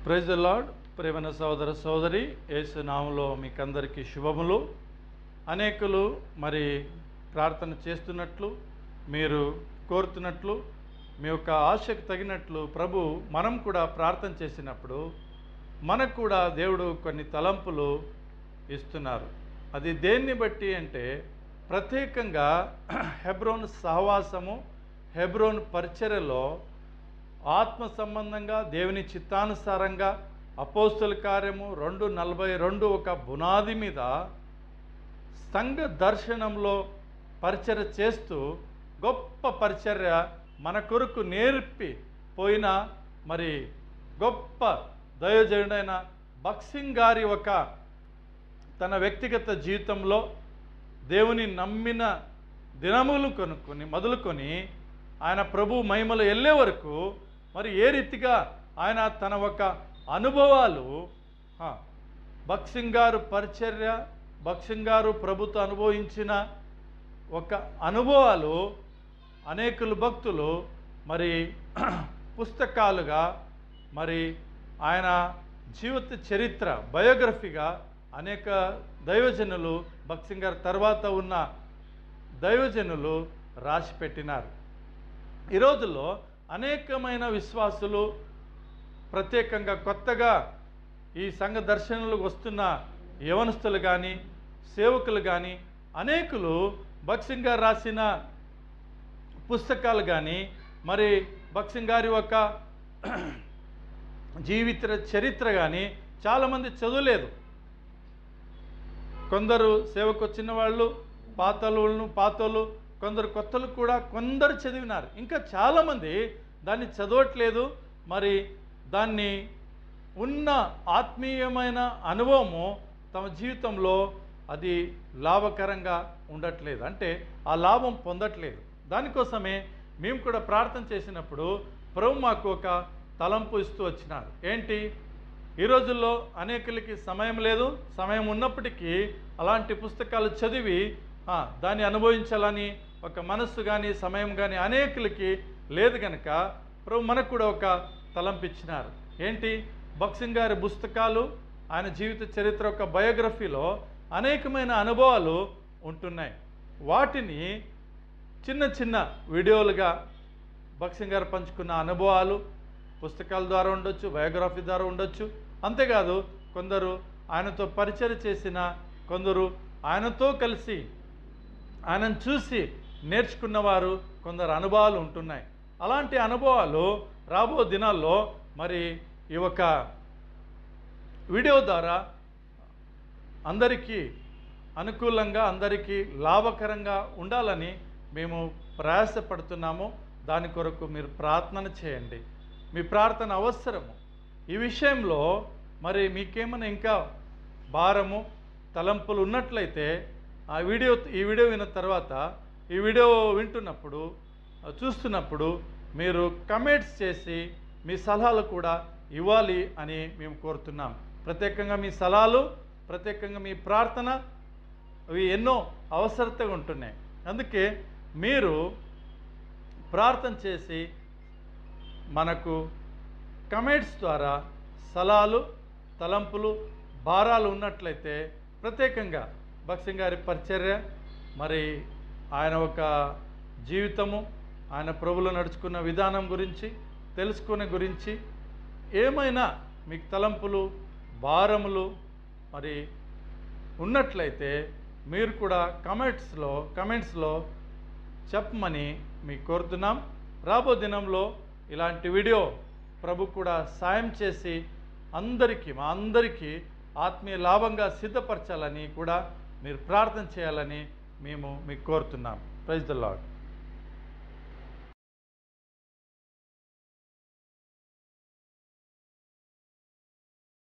praise the lord ప్రేమన సోదర సోదరి యేసు నామంలో మీకందరికీ శుభములు అనేకులు మరి ప్రార్థన చేస్తున్నట్లు మీరు కోరుతున్నట్లు మీ యొక్క ఆశకు తగినట్లు ప్రభు మనం కూడా ప్రార్థన చేసినప్పుడు మనకు కూడా దేవుడు కొన్ని తలంపులు ఇస్తున్నారు అది దేన్ని బట్టి అంటే ప్రత్యేకంగా హెబ్రోన్ సహవాసము హెబ్రోన్ పరిచర్యలో ఆత్మ సంబంధంగా దేవుని చిత్తానుసారంగా అపోస్తుల కార్యము రెండు నలభై రెండు ఒక బునాది మీద సంఘ దర్శనంలో పరిచర్య చేస్తూ గొప్ప పరిచర్య మన కొరకు నేర్పి పోయిన మరి గొప్ప దయోజనుడైన బక్సింగ్ గారి ఒక తన వ్యక్తిగత జీవితంలో దేవుని నమ్మిన దినములు కొనుక్కొని మొదలుకొని ఆయన ప్రభు మహిమలు వెళ్ళే వరకు మరి ఏ రీతిగా ఆయన తన ఒక అనుభవాలు ఆ, బక్సింగ్ గారు పరిచర్య బక్సింగ్ గారు ప్రభుత్వ అనుభవించిన ఒక అనుభవాలు అనేకులు భక్తులు మరి పుస్తకాలుగా మరి ఆయన జీవిత చరిత్ర బయోగ్రఫీగా అనేక దైవజనులు బక్సింగ్ గారి తర్వాత ఉన్న దైవజనులు రాసి పెట్టినారు ఈ రోజుల్లో అనేకమైన విశ్వాసులు ప్రత్యేకంగా కొత్తగా ఈ సంఘ దర్శనలకు వస్తున్న యవనస్తులు కానీ సేవకులు కానీ అనేకులు బక్సింగ్ గారు రాసిన పుస్తకాలు కానీ మరి బక్సింగ్ గారి యొక్క జీవిత చరిత్ర కానీ చాలామంది చదవలేదు కొందరు సేవకు వచ్చిన వాళ్ళు పాతలు పాతలు కొందరు కొత్తలు కూడా కొందరు చదివినారు ఇంకా చాలామంది దాన్ని చదవట్లేదు మరి దాన్ని ఉన్న ఆత్మీయమైన అనుభవము తమ జీవితంలో అది లాభకరంగా ఉండట్లేదు అంటే ఆ లాభం పొందట్లేదు దానికోసమే మేము కూడా ప్రార్థన చేసినప్పుడు ప్రభు మాకు ఒక తలంపు ఇస్తూ వచ్చినారు ఏంటి ఈ రోజుల్లో అనేకులకి సమయం లేదు సమయం ఉన్నప్పటికీ అలాంటి పుస్తకాలు చదివి ఆ, దాన్ని అనుభవించాలని ఒక మనస్సు కానీ సమయం కానీ అనేకులకి లేదు కనుక ప్రభు మనకు కూడా ఒక తలంపిచ్చినారు ఏంటి బక్సింగ్ గారి పుస్తకాలు ఆయన జీవిత చరిత్ర యొక్క బయోగ్రఫీలో అనేకమైన అనుభవాలు ఉంటున్నాయి వాటిని చిన్న చిన్న వీడియోలుగా బక్సింగ్ గారు పంచుకున్న అనుభవాలు పుస్తకాల ద్వారా ఉండొచ్చు బయోగ్రఫీ ద్వారా ఉండొచ్చు అంతేకాదు కొందరు ఆయనతో పరిచయం చేసిన కొందరు ఆయనతో కలిసి ఆయనను చూసి నేర్చుకున్నవారు కొందరు అనుభవాలు ఉంటున్నాయి అలాంటి అనుభవాలు రాబో దినాల్లో మరి ఈ ఒక వీడియో ద్వారా అందరికీ అనుకూలంగా అందరికీ లాభకరంగా ఉండాలని మేము ప్రయాసపడుతున్నాము దాని కొరకు మీరు ప్రార్థన చేయండి మీ ప్రార్థన అవసరము ఈ విషయంలో మరి మీకేమైనా ఇంకా భారము తలంపులు ఉన్నట్లయితే ఆ వీడియో ఈ వీడియో విన్న తర్వాత ఈ వీడియో వింటున్నప్పుడు ఆ, చూస్తున్నప్పుడు మీరు కమెంట్స్ చేసి మీ సలహాలు కూడా ఇవ్వాలి అని మేము కోరుతున్నాం ప్రత్యేకంగా మీ సలహాలు ప్రత్యేకంగా మీ ప్రార్థన అవి ఎన్నో అవసరతగా ఉంటున్నాయి అందుకే మీరు ప్రార్థన చేసి మనకు కమెంట్స్ ద్వారా సలాలు తలంపులు భారాలు ఉన్నట్లయితే ప్రత్యేకంగా భక్సింగ్ గారి పరిచర్య మరి ఆయన ఒక జీవితము ఆయన ప్రభులు నడుచుకున్న విధానం గురించి తెలుసుకునే గురించి ఏమైనా మీకు తలంపులు భారములు మరి ఉన్నట్లయితే మీరు కూడా కమెంట్స్లో కమెంట్స్లో చెప్పమని మీకు కోరుతున్నాం రాబో దినంలో ఇలాంటి వీడియో ప్రభు కూడా సాయం చేసి అందరికీ మా అందరికీ ఆత్మీయ లాభంగా సిద్ధపరచాలని కూడా మీరు ప్రార్థన చేయాలని మేము మీకు కోరుతున్నాం ప్రైజ్ ద లాడ్